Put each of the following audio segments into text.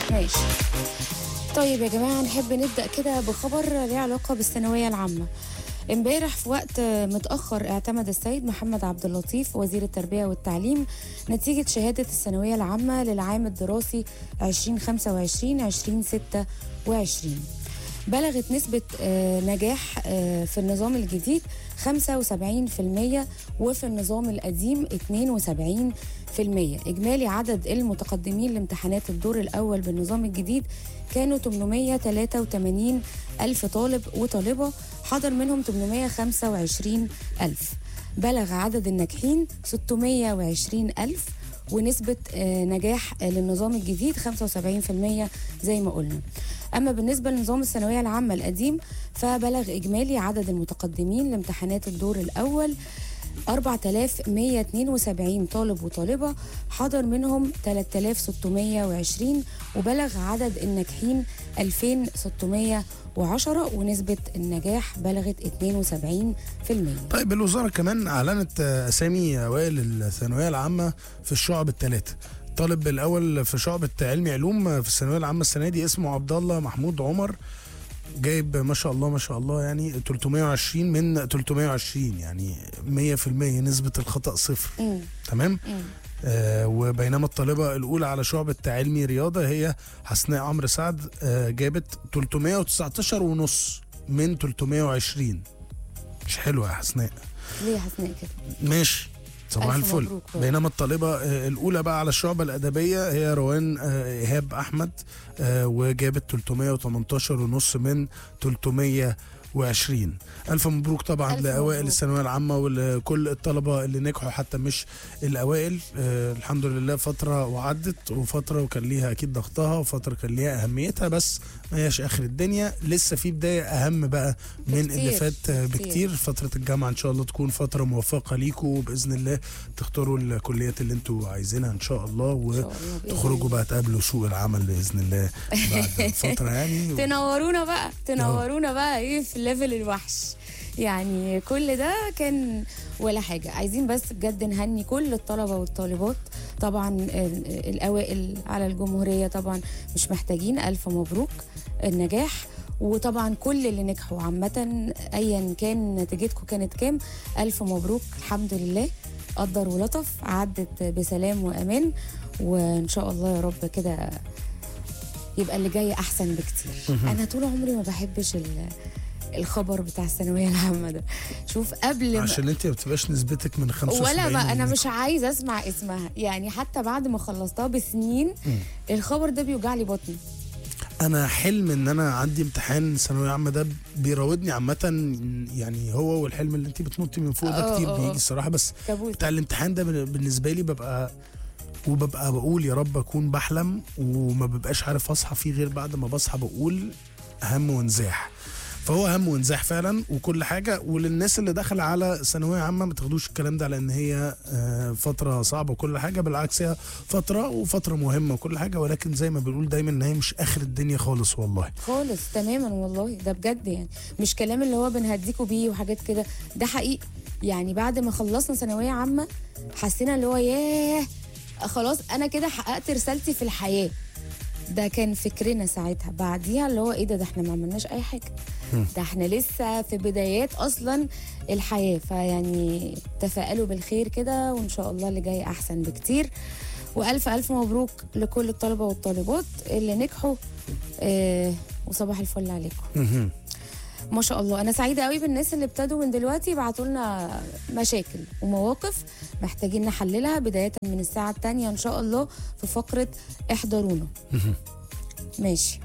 ماشي طيب يا جماعة نحب نبدأ كده بخبر ليه علاقة بالثانوية العامة امبارح في وقت متأخر اعتمد السيد محمد عبد اللطيف وزير التربية والتعليم نتيجة شهادة الثانوية العامة للعام الدراسي 2025 2026 بلغت نسبة آه، نجاح آه، في النظام الجديد 75% وفي النظام القديم 72% إجمالي عدد المتقدمين لامتحانات الدور الأول بالنظام الجديد كانوا 883 ألف طالب وطالبة حضر منهم 825 ألف بلغ عدد الناجحين 620 ألف ونسبة آه، نجاح آه، للنظام الجديد 75% زي ما قلنا أما بالنسبة لنظام الثانوية العامة القديم فبلغ إجمالي عدد المتقدمين لامتحانات الدور الأول 4172 طالب وطالبة حضر منهم 3620 وبلغ عدد الناجحين 2610 ونسبة النجاح بلغت 72% طيب الوزاره كمان اعلنت آه، اسامي اوائل الثانويه العامه في الشعب الثلاثه الطالب الاول في شعبة علمي علوم آه، في الثانويه العامه السنه دي اسمه عبد الله محمود عمر جايب ما شاء الله ما شاء الله يعني 320 من 320 يعني 100% نسبه الخطا صفر مم. تمام مم. آه وبينما الطالبة الأولى على شعبة علمي رياضة هي حسناء عمرو سعد آه جابت 319 ونص من 320 مش حلوة يا حسناء ليه يا حسناء كده؟ ماشي صباح ألف الفل مبروك بقى. بينما الطالبة آه، الأولى بقى على الشعبة الأدبية هي روان آه، إيهاب أحمد آه، وجابت 318 ونص من 320 ألف مبروك طبعا ألف لأوائل مبروك. الثانوية العامة ولكل الطلبة اللي نجحوا حتى مش الأوائل آه، الحمد لله فترة وعدت وفترة وكان ليها أكيد ضغطها وفترة كان ليها أهميتها بس ما هياش آخر الدنيا لسه في بداية أهم بقى من اللي بكتير، فات آه، بكتير. بكتير فترة الجامعة إن شاء الله تكون فترة موفقة ليكم وبإذن الله تختاروا الكليات اللي انتوا عايزينها إن شاء الله إن شاء الله بإذن وتخرجوا الله. بقى تقابلوا سوق العمل بإذن الله بعد فترة يعني تنورونا بقى تنورونا بقى ايه في ليفل الوحش يعني كل ده كان ولا حاجة عايزين بس بجد نهني كل الطلبة والطالبات طبعا ال- الأوائل على الجمهورية طبعا مش محتاجين ألف مبروك النجاح وطبعا كل اللي نجحوا عامة أيا كان نتيجتكم كانت كام ألف مبروك الحمد لله قدر ولطف عدت بسلام وأمان وإن شاء الله يا رب كده يبقى اللي جاي احسن بكتير انا طول عمري ما بحبش ال- الخبر بتاع الثانويه العامه ده شوف قبل ما عشان انت ما بتبقاش نسبتك من 75 ولا ما انا منك. مش عايزه اسمع اسمها يعني حتى بعد ما خلصتها بسنين الخبر ده بيوجع لي بطني انا حلم ان انا عندي امتحان ثانويه عامه ده بيراودني عامه يعني هو والحلم اللي انت بتنطي من فوق اه، ده كتير اه، اه. بيجي الصراحه بس كابوس بتاع الامتحان ده بن- بالنسبه لي ببقى وببقى بقول يا رب اكون بحلم وما ببقاش عارف اصحى فيه غير بعد ما بصحى بقول هم وانزاح فهو هم وانزاح فعلا وكل حاجه وللناس اللي داخله على ثانويه عامه ما تاخدوش الكلام ده على ان هي آه، فتره صعبه وكل حاجه بالعكس هي فتره وفتره مهمه وكل حاجه ولكن زي ما بنقول دايما ان هي مش اخر الدنيا خالص والله خالص تماما والله ده بجد يعني مش كلام اللي هو بنهديكوا بيه وحاجات كده ده حقيقي يعني بعد ما خلصنا ثانويه عامه حسينا اللي هو ياه خلاص انا كده حققت رسالتي في الحياه ده كان فكرنا ساعتها بعديها اللي هو ايه ده ده احنا ما عملناش اي حاجه ده احنا لسه في بدايات اصلا الحياه فيعني تفائلوا بالخير كده وان شاء الله اللي جاي احسن بكتير والف الف مبروك لكل الطلبه والطالبات اللي نجحوا آه وصباح الفل عليكم مهم. ما شاء الله انا سعيده قوي بالناس اللي ابتدوا من دلوقتي يبعتوا لنا مشاكل ومواقف محتاجين نحللها بدايه من الساعه الثانيه ان شاء الله في فقره احضرونا ماشي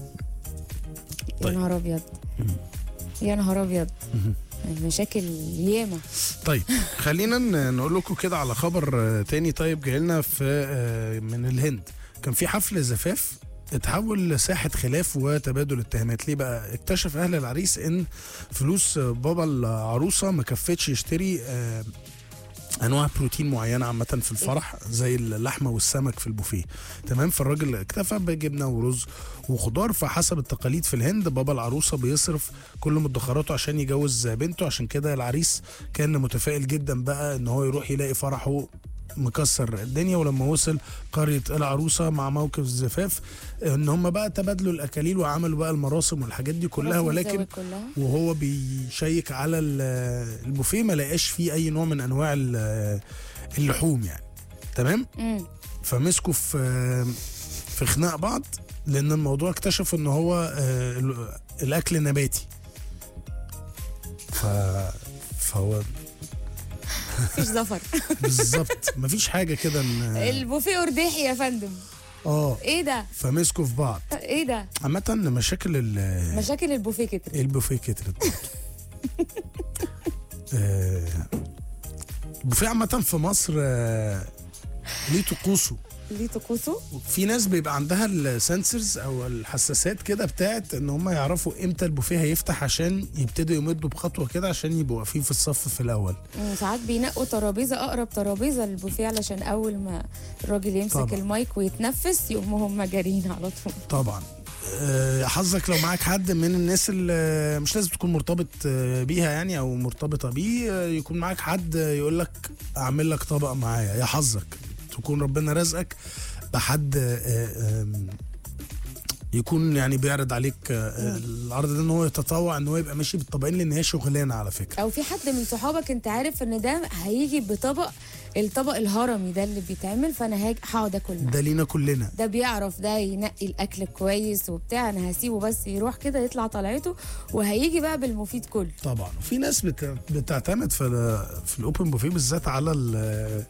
يا طيب. نهار ابيض يا نهار ابيض المشاكل ياما طيب خلينا ن- نقول لكم كده على خبر آه، تاني طيب جاي لنا في آه، من الهند كان في حفل زفاف اتحول لساحة خلاف وتبادل اتهامات ليه بقى اكتشف اهل العريس ان فلوس آه، بابا العروسة ما كفتش يشتري آه، انواع بروتين معينه عامه في الفرح زي اللحمه والسمك في البوفيه تمام فالراجل اكتفى بجبنه ورز وخضار فحسب التقاليد في الهند بابا العروسه بيصرف كل مدخراته عشان يجوز بنته عشان كده العريس كان متفائل جدا بقى ان هو يروح يلاقي فرحه مكسر الدنيا ولما وصل قريه العروسه مع موقف الزفاف ان هم بقى تبادلوا الاكاليل وعملوا بقى المراسم والحاجات دي كلها رسم ولكن الزواج كلها وهو بيشيك على ال- البوفيه ما لقاش فيه اي نوع من انواع ال- اللحوم يعني تمام امم فمسكوا في في خناق بعض لان الموضوع اكتشف ان هو آه، ال- الاكل نباتي ف فهو مفيش زفر بالظبط مفيش حاجه كده ان البوفيه ارداحي يا فندم اه ايه ده فمسكوا في بعض ايه ده عامة مشاكل ال- مشاكل البوفيه كتر البوفيه كترت برضه. آه، البوفيه عامة في مصر آه، ليه طقوسه ليه طقوسه في ناس بيبقى عندها السنسرز او الحساسات كده بتاعت ان هم يعرفوا امتى البوفيه هيفتح عشان يبتدوا يمدوا بخطوه كده عشان يبقوا واقفين في الصف في الاول مم، ساعات بينقوا ترابيزه اقرب ترابيزه للبوفيه علشان اول ما الراجل يمسك طبعا. المايك ويتنفس يقوموا هم جارين على طول طبعا آه، حظك لو معاك حد من الناس اللي مش لازم تكون مرتبط آه، بيها يعني او مرتبطه بيه آه، يكون معاك حد يقول لك اعمل لك طبق معايا يا حظك تكون ربنا رزقك بحد آه، آم، يكون يعني بيعرض عليك آه، العرض ده ان هو يتطوع ان هو يبقى ماشي بالطبقين لان هي شغلانه على فكره او في حد من صحابك انت عارف ان ده هيجي بطبق الطبق الهرمي ده اللي بيتعمل فانا هاجي هقعد اكل معاه ده لينا كلنا ده بيعرف ده ينقي الاكل كويس وبتاع انا هسيبه بس يروح كده يطلع طلعته وهيجي بقى بالمفيد كله طبعا وفي ناس بت- بتعتمد في ال- في الاوبن بوفيه بالذات على ال-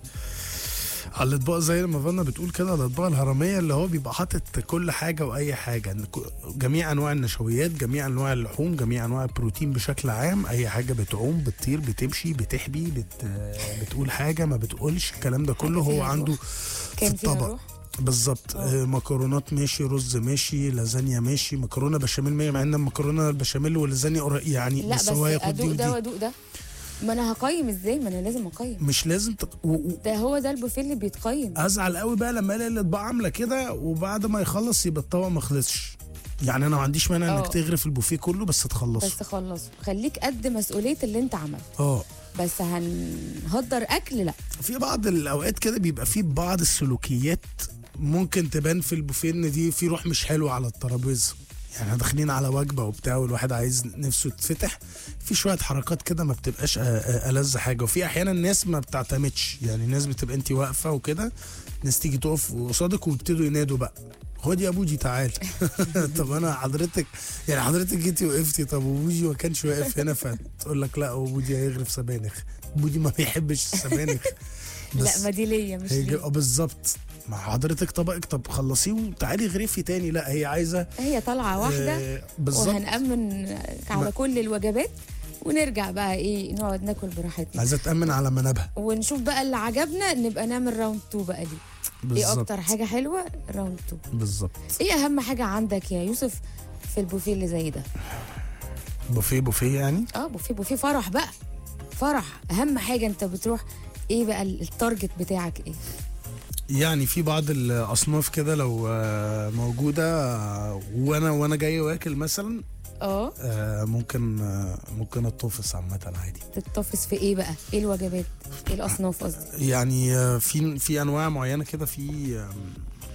على الاطباق زي ما فانا بتقول كده الاطباق الهرميه اللي هو بيبقى حاطط كل حاجه واي حاجه إن ك- جميع انواع النشويات جميع انواع اللحوم جميع انواع البروتين بشكل عام اي حاجه بتعوم بتطير بتمشي بتحبي بت بتقول حاجه ما بتقولش الكلام ده كله حاجة هو فيها عنده روح. في كان فيها الطبق روح بالظبط آه، مكرونات ماشي رز ماشي لازانيا ماشي مكرونه بشاميل ماشي مع ان المكرونه البشاميل واللازانيا قريب يعني لا بس مستواها ياخد دي ادوق ده ودي وادوق ده ما انا هقيم ازاي ما انا لازم اقيم مش لازم تق... و... و... ده هو ده البوفيه اللي بيتقيم ازعل قوي بقى لما الاقي الاطباق عامله كده وبعد ما يخلص يبقى الطبق ما خلصش يعني انا ما عنديش مانع انك اه. تغرف البوفيه كله بس تخلصه بس خلصه خليك قد مسؤوليه اللي انت عملته اه بس هنهدر اكل لا في بعض الاوقات كده بيبقى في بعض السلوكيات ممكن تبان في البوفيه ان دي في روح مش حلوه على الترابيزه يعني احنا داخلين على وجبه وبتاع والواحد عايز نفسه تفتح في شويه حركات كده ما بتبقاش أ- أ- ألذ حاجه وفي احيانا الناس ما بتعتمدش يعني الناس بتبقى انت واقفه وكده ناس تيجي تقف قصادك ويبتدوا ينادوا بقى خد يا بوجي تعال طب انا حضرتك يعني حضرتك جيتي وقفتي طب وبوجي ما كانش واقف هنا فتقول لك لا هو بوجي هيغرف سبانخ بوجي ما بيحبش السبانخ لا ما دي ليا مش هيجي ليا اه بالظبط مع حضرتك طبقك طب خلصيه وتعالي غرفي تاني لا هي عايزه هي طالعه واحده آه بالظبط وهنأمن على ما- كل الوجبات ونرجع بقى ايه نقعد ناكل براحتنا عايزه تامن على منابها ونشوف بقى اللي عجبنا نبقى نعمل راوند 2 بقى دي ايه بالظبط اكتر حاجه حلوه راوند 2 بالظبط ايه اهم حاجه عندك يا يوسف في البوفيه اللي زي ده بوفيه بوفيه يعني اه بوفيه بوفيه فرح بقى فرح اهم حاجه انت بتروح ايه بقى ال- التارجت بتاعك ايه يعني في بعض الاصناف كده لو آه، موجوده آه، وانا وانا جاي واكل مثلا اه آه، ممكن آه، ممكن اتطفس عامه عادي تتطفس في ايه بقى ايه الوجبات ايه الاصناف قصدي يعني آه، في في انواع معينه كده في آم،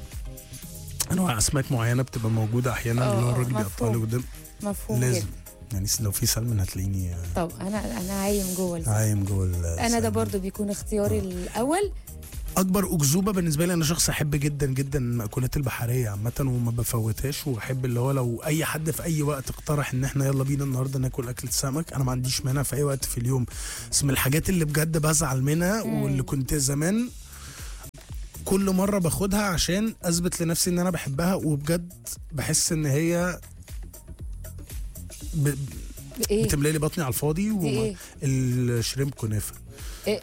انواع اسماك معينه بتبقى موجوده احيانا اه، اللي هو اه، الراجل بيقطع لي مفهوم. قدام مفهوم لازم جدا يعني لو في سلمون هتلاقيني آه، طب انا انا عايم جوه الس- عايم جوه انا ده السلمون. برضو بيكون اختياري الاول اكبر اكذوبه بالنسبه لي انا شخص احب جدا جدا المأكولات البحريه عامه وما بفوتهاش واحب اللي هو لو اي حد في اي وقت اقترح ان احنا يلا بينا النهارده ناكل اكله سمك انا ما عنديش مانع في اي وقت في اليوم بس من الحاجات اللي بجد بزعل منها واللي كنت زمان كل مره باخدها عشان اثبت لنفسي ان انا بحبها وبجد بحس ان هي ب... ايه بتملى لي بطني على الفاضي دي ايه الشريمب كنافه إيه؟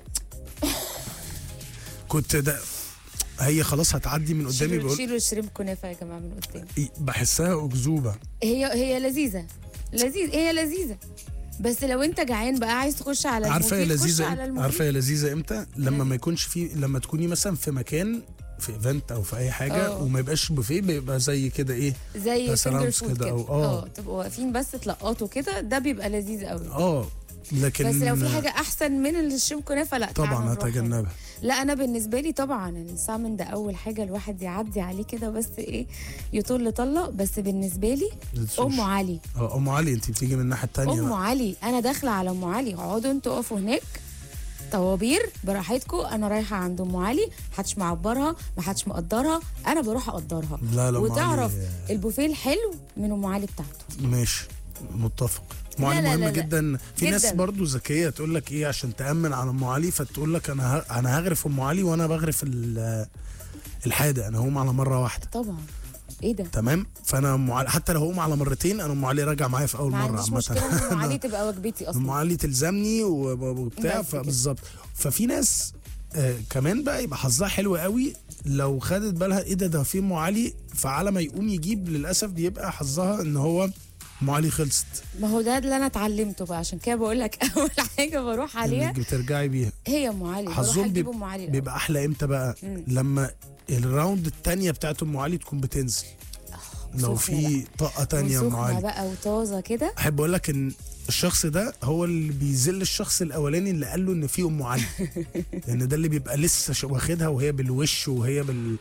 كنت ده هي خلاص هتعدي من قدامي شيلوا بقول شيلوا الشريمب كنافه يا جماعه من قدامي إيه، بحسها اكذوبه هي هي لذيذه لذيذ هي لذيذه بس لو انت جعان بقى عايز تخش على عارفه هي المفيد، خش لذيذه على إمتى؟ المفيد. عارفه هي لذيذه امتى لما مم. ما يكونش في لما تكوني مثلا في مكان في ايفنت او في اي حاجه اه. وما يبقاش بوفيه بيبقى زي كده ايه زي بس فينجر رامز فود كده كده أو- اه. اه تبقوا واقفين بس تلقطوا كده ده بيبقى لذيذ قوي اه لكن بس لو في حاجه احسن من الشيم كنافه لا تعالوا طبعا نروح هنا. هتجنبها لا انا بالنسبه لي طبعا السامن ده اول حاجه الواحد يعدي عليه كده بس ايه يطل طله بس بالنسبه لي ام علي اه ام علي انت بتيجي من الناحيه الثانيه ام علي انا داخله على ام علي اقعدوا انتوا اقفوا هناك طوابير براحتكم انا رايحه عند ام علي محدش معبرها محدش مقدرها انا بروح اقدرها لا لا أم وتعرف علي- البوفيه الحلو من ام علي بتاعته ماشي متفق ام لا علي لا مهمه لا لا. جدا في ناس جداً. برضو ذكيه تقول لك ايه عشان تامن على ام علي فتقول لك انا ه- انا هغرف ام علي وانا بغرف ال- الحادق انا هقوم على مره واحده طبعا ايه ده تمام فانا ام علي حتى لو هقوم على مرتين انا ام علي راجع معايا في اول ما مره عنديش مشكله ان ام علي أنا- تبقى وجبتي ام اصلا علي تلزمني و- وبتاع بس كده. فبالظبط ففي ناس آه كمان بقى يبقى حظها حلو قوي لو خدت بالها ايه ده ده في ام علي فعلى ما يقوم يجيب للاسف بيبقى حظها ان هو ام علي خلصت ما هو ده اللي انا اتعلمته بقى عشان كده بقول لك اول حاجه بروح عليها انك بترجعي بيها هي ام علي بروح حظهم اجيب بيب- ام علي الأول. بيبقى احلى امتى بقى لما الراوند التانية بتاعت ام علي تكون بتنزل لو وسخنة في طاقه تانية ام وسخنة علي بقى وطازه كده احب اقول لك ان الشخص ده هو اللي بيذل الشخص الاولاني اللي قال له ان في ام علي لان ده اللي بيبقى لسه ش- واخدها وهي بالوش وهي بال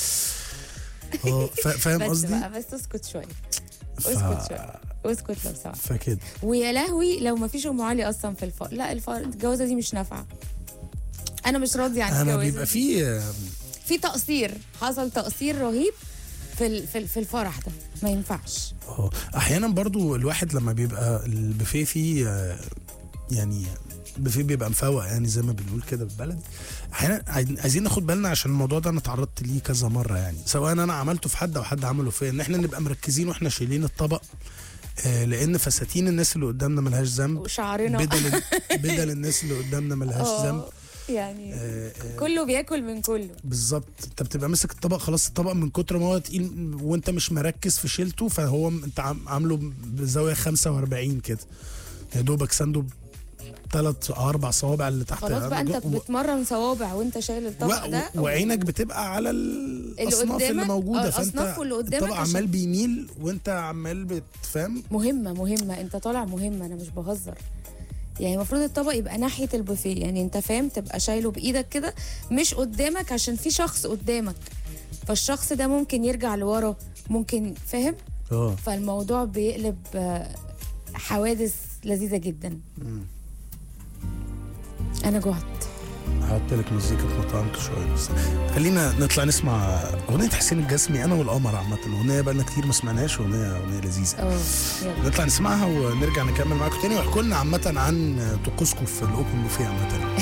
اه فا- فاهم بس قصدي بقى بس اسكت شويه ف... اسكت شويه اسكت لو سمحت فكده ويا لهوي لو ما فيش ام علي اصلا في الفرح لا الفرح الجوازه دي مش نافعه انا مش راضيه عن انا الجوازه بيبقى دي. في في تقصير حصل تقصير رهيب في ال- في ال- في الفرح ده ما ينفعش اه احيانا برضو الواحد لما بيبقى البوفيه فيه آه، يعني البوفيه بيبقى مفوق يعني زي ما بنقول كده بالبلد احيانا عايزين- عايزين ناخد بالنا عشان الموضوع ده انا اتعرضت ليه كذا مره يعني سواء انا عملته في حد او حد عمله فيا ان احنا نبقى مركزين واحنا شايلين الطبق آه، لان فساتين الناس اللي قدامنا ملهاش ذنب وشعرنا بدل بدل الناس اللي قدامنا ملهاش آه، ذنب يعني آه، آه، كله بياكل من كله بالظبط انت بتبقى ماسك الطبق خلاص الطبق من كتر ما هو تقيل وانت مش مركز في شيلته فهو م- انت عام- عامله بزاويه 45 كده يا دوبك سنده ثلاث او اربع صوابع اللي تحت خلاص بقى انت و- بتمرن صوابع وانت شايل الطبق و- ده وعينك بتبقى على الاصناف اللي, قدامك؟ موجوده اه، فانت الأصناف واللي قدامك الطبق عشان- عمال بيميل وانت عمال بتفهم مهمة مهمة انت طالع مهمة انا مش بهزر يعني المفروض الطبق يبقى ناحية البوفيه يعني انت فاهم تبقى شايله بايدك كده مش قدامك عشان في شخص قدامك فالشخص ده ممكن يرجع لورا ممكن فاهم اه فالموضوع بيقلب آه، حوادث لذيذة جدا انا جعت هحط لك مزيكا مطعمك شويه بس خلينا نطلع نسمع اغنيه حسين الجسمي انا والقمر عامه اغنيه بقالنا كتير ما سمعناهاش اغنيه اغنيه لذيذه اه يلا نطلع نسمعها ونرجع نكمل معاكم تاني واحكوا لنا عامة عن طقوسكم في الأوبن بوفيه عامة